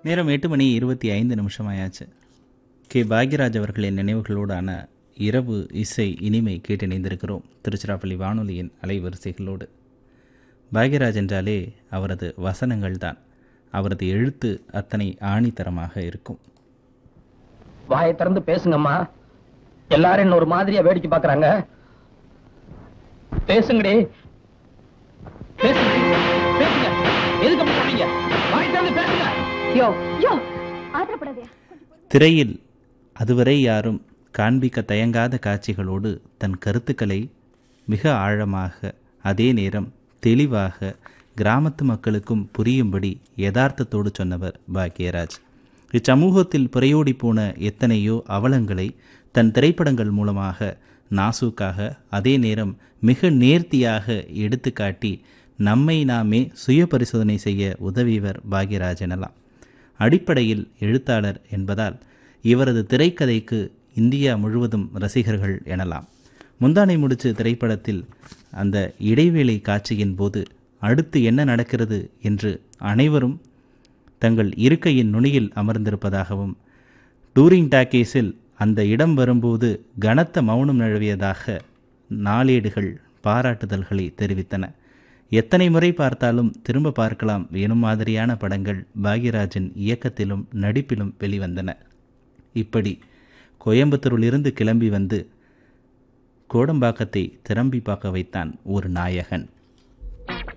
நேரம் எட்டு மணி இருபத்தி ஐந்து நிமிஷம் ஆயாச்சு கே பாக்யராஜ் அவர்களின் நினைவுகளோடான இரவு இசை இனிமை கேட்டு இணைந்திருக்கிறோம் திருச்சிராப்பள்ளி வானொலியின் அலைவரிசைகளோடு பாக்யராஜ் என்றாலே அவரது வசனங்கள் தான் அவரது எழுத்து அத்தனை ஆணித்தரமாக இருக்கும் வாயை திறந்து பேசுங்கம்மா எல்லாரும் என்ன ஒரு மாதிரியா வேடிக்கை பாக்குறாங்க பேசுங்கடி பேசுங்க பேசுங்க எதுக்கு அப்படி பண்ணீங்க வாயை திறந்து பேசுங்க யோ யோ ஆத்திரப்படாதே திரையில் அதுவரை யாரும் காண்பிக்க தயங்காத காட்சிகளோடு தன் கருத்துக்களை மிக ஆழமாக அதே நேரம் தெளிவாக கிராமத்து மக்களுக்கும் புரியும்படி யதார்த்தத்தோடு சொன்னவர் பாக்யராஜ் இச்சமூகத்தில் புறையோடி போன எத்தனையோ அவலங்களை தன் திரைப்படங்கள் மூலமாக நாசூக்காக அதே நேரம் மிக நேர்த்தியாக எடுத்துக்காட்டி நம்மை நாமே சுய பரிசோதனை செய்ய உதவியவர் பாக்யராஜ் எனலாம் அடிப்படையில் எழுத்தாளர் என்பதால் இவரது திரைக்கதைக்கு இந்தியா முழுவதும் ரசிகர்கள் எனலாம் முந்தானை முடிச்சு திரைப்படத்தில் அந்த இடைவேளை காட்சியின் போது அடுத்து என்ன நடக்கிறது என்று அனைவரும் தங்கள் இருக்கையின் நுனியில் அமர்ந்திருப்பதாகவும் டூரிங் டாக்கீஸில் அந்த இடம் வரும்போது கனத்த மௌனம் நிலவியதாக நாளேடுகள் பாராட்டுதல்களை தெரிவித்தன எத்தனை முறை பார்த்தாலும் திரும்ப பார்க்கலாம் எனும் மாதிரியான படங்கள் பாக்யராஜின் இயக்கத்திலும் நடிப்பிலும் வெளிவந்தன இப்படி கோயம்புத்தூரிலிருந்து கிளம்பி வந்து கோடம்பாக்கத்தை திரும்பி பார்க்க வைத்தான் ஒரு நாயகன்